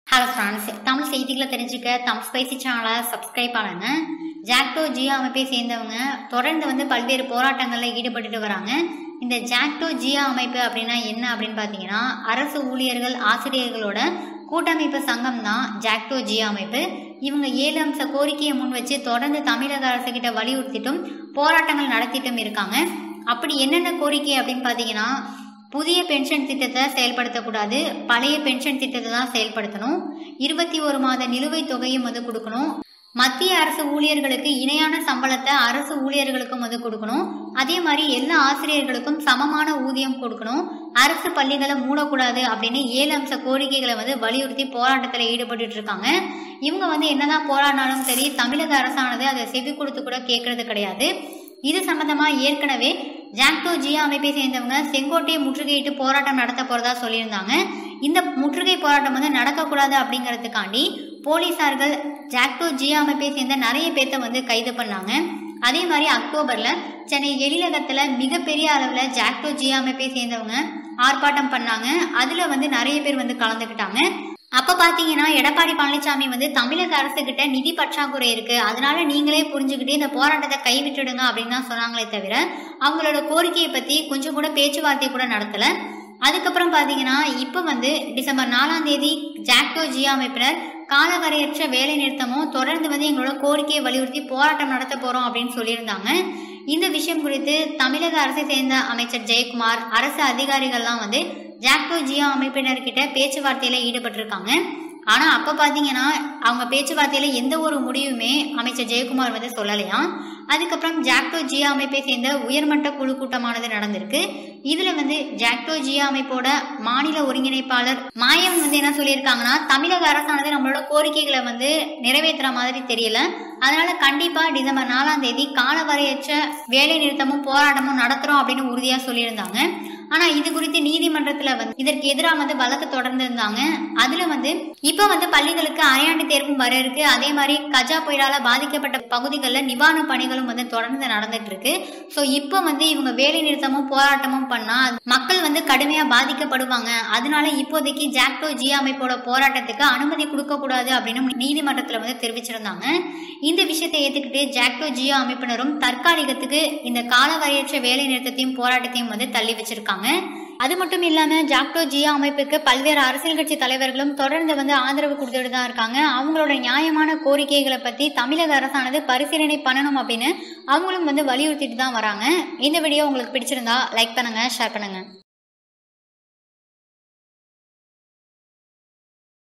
hello friends Tamil செய்திகளை தெரிஞ்சுக்க Tamil spicy சேனலை சப்ஸ்கிரைப் பண்ணுங்க ஜாக்டோ ஜியோ அமைப்பை சேர்ந்தவங்க தொடர்ந்து வந்து பல்வேறு போராட்டங்களில் ஈடுபட்டுட்டு வராங்க இந்த ஜாக்டோ ஜியோ அமைப்பு அப்படின்னா என்ன அப்படின்னு பார்த்தீங்கன்னா அரசு ஊழியர்கள் ஆசிரியர்களோட கூட்டமைப்பு சங்கம் தான் ஜாக்டோ ஜியோ அமைப்பு இவங்க ஏழு அம்ச கோரிக்கையை முன் வச்சு தொடர்ந்து தமிழக அரசு கிட்ட வலியுறுத்திட்டும் போராட்டங்கள் நடத்திட்டும் இருக்காங்க அப்படி என்னென்ன கோரிக்கை அப்படின்னு பார்த்தீங்கன்னா புதிய பென்ஷன் திட்டத்தை செயல்படுத்தக்கூடாது பழைய பென்ஷன் திட்டத்தை தான் செயல்படுத்தணும் இருபத்தி ஒரு மாத நிலுவைத் தொகையும் வந்து கொடுக்கணும் மத்திய அரசு ஊழியர்களுக்கு இணையான சம்பளத்தை அரசு ஊழியர்களுக்கும் வந்து கொடுக்கணும் அதே மாதிரி எல்லா ஆசிரியர்களுக்கும் சமமான ஊதியம் கொடுக்கணும் அரசு பள்ளிகளை மூடக்கூடாது அப்படின்னு ஏழு அம்ச கோரிக்கைகளை வந்து வலியுறுத்தி போராட்டத்தில் ஈடுபட்டு இருக்காங்க இவங்க வந்து என்னதான் போராடினாலும் சரி தமிழக அரசானது அதை செவி கொடுத்து கூட கேட்கறது கிடையாது இது சம்பந்தமா ஏற்கனவே ஜாக்டோ ஜியா அமைப்பை சேர்ந்தவங்க செங்கோட்டையை முற்றுகையிட்டு போராட்டம் நடத்த போறதா சொல்லியிருந்தாங்க இந்த முற்றுகை போராட்டம் வந்து நடக்கக்கூடாது அப்படிங்கிறதுக்காண்டி போலீசார்கள் ஜாக்டோ ஜியா அமைப்பை சேர்ந்த நிறைய பேர்த்த வந்து கைது பண்ணாங்க அதே மாதிரி அக்டோபர்ல சென்னை எழிலகத்துல மிகப்பெரிய அளவுல ஜாக்டோ ஜியா அமைப்பை சேர்ந்தவங்க ஆர்ப்பாட்டம் பண்ணாங்க அதுல வந்து நிறைய பேர் வந்து கலந்துக்கிட்டாங்க அப்ப பாத்தீங்கன்னா எடப்பாடி பழனிசாமி வந்து தமிழக அரசு கிட்ட நிதி பற்றாக்குறை இருக்கு அதனால நீங்களே புரிஞ்சுக்கிட்டு இந்த போராட்டத்தை கைவிட்டுடுங்க அப்படின்னு தான் சொன்னாங்களே தவிர அவங்களோட கோரிக்கையை பத்தி கொஞ்சம் கூட பேச்சுவார்த்தை கூட நடத்தல அதுக்கப்புறம் பாத்தீங்கன்னா இப்போ வந்து டிசம்பர் நாலாம் தேதி ஜாக்டோ ஜியா அமைப்பினர் காலவரையற்ற வேலை நிறுத்தமும் தொடர்ந்து வந்து எங்களோட கோரிக்கையை வலியுறுத்தி போராட்டம் நடத்த போறோம் அப்படின்னு சொல்லியிருந்தாங்க இந்த விஷயம் குறித்து தமிழக அரசை சேர்ந்த அமைச்சர் ஜெயக்குமார் அரசு அதிகாரிகள்லாம் வந்து ஜாக்டோ ஜியோ அமைப்பினர்கிட்ட பேச்சுவார்த்தையில ஈடுபட்டிருக்காங்க ஆனா அப்ப பாத்தீங்கன்னா அவங்க பேச்சுவார்த்தையில எந்த ஒரு முடிவுமே அமைச்சர் ஜெயக்குமார் வந்து சொல்லலையாம் அதுக்கப்புறம் ஜாக்டோ ஜியா அமைப்பை சேர்ந்த உயர்மட்ட குழு கூட்டமானது நடந்திருக்கு இதுல வந்து ஜாக்டோ ஜியா அமைப்போட மாநில ஒருங்கிணைப்பாளர் மாயம் வந்து என்ன சொல்லியிருக்காங்கன்னா தமிழக அரசானது நம்மளோட கோரிக்கைகளை வந்து நிறைவேற்றுற மாதிரி தெரியல அதனால கண்டிப்பா டிசம்பர் நாலாம் தேதி காலவரையற்ற வேலை நிறுத்தமும் போராட்டமும் நடத்துறோம் அப்படின்னு உறுதியா சொல்லியிருந்தாங்க ஆனா இது குறித்து நீதிமன்றத்துல வந்து இதற்கு எதிராக வந்து வழக்கு தொடர்ந்து இருந்தாங்க அதுல வந்து இப்ப வந்து பள்ளிகளுக்கு அரையாண்டு தேர்வும் வர இருக்கு அதே மாதிரி கஜா புயலால பாதிக்கப்பட்ட பகுதிகளில் நிவாரண பணிகளும் வந்து தொடர்ந்து நடந்துட்டு இருக்கு ஸோ இப்போ வந்து இவங்க வேலை நிறுத்தமும் போராட்டமும் பண்ணா மக்கள் வந்து கடுமையா பாதிக்கப்படுவாங்க அதனால இப்போதைக்கு ஜாக்டோ ஜியா அமைப்போட போராட்டத்துக்கு அனுமதி கொடுக்க கூடாது அப்படின்னு நீதிமன்றத்துல வந்து தெரிவிச்சிருந்தாங்க இந்த விஷயத்தை ஏத்துக்கிட்டு ஜாக்டோ ஜியோ அமைப்பினரும் தற்காலிகத்துக்கு இந்த காலவரையற்ற வேலை நிறுத்தத்தையும் போராட்டத்தையும் வந்து தள்ளி வச்சிருக்காங்க அது மட்டும் இல்லாம ஜாக்டோ ஜியோ அமைப்புக்கு பல்வேறு அரசியல் கட்சி தலைவர்களும் தொடர்ந்து வந்து ஆதரவு கொடுத்துட்டு தான் இருக்காங்க அவங்களோட நியாயமான கோரிக்கைகளை பத்தி தமிழக அரசானது பரிசீலனை பண்ணணும் அப்படின்னு அவங்களும் வந்து வலியுறுத்திட்டு தான் வராங்க இந்த வீடியோ உங்களுக்கு பிடிச்சிருந்தா லைக் பண்ணுங்க ஷேர் பண்ணுங்க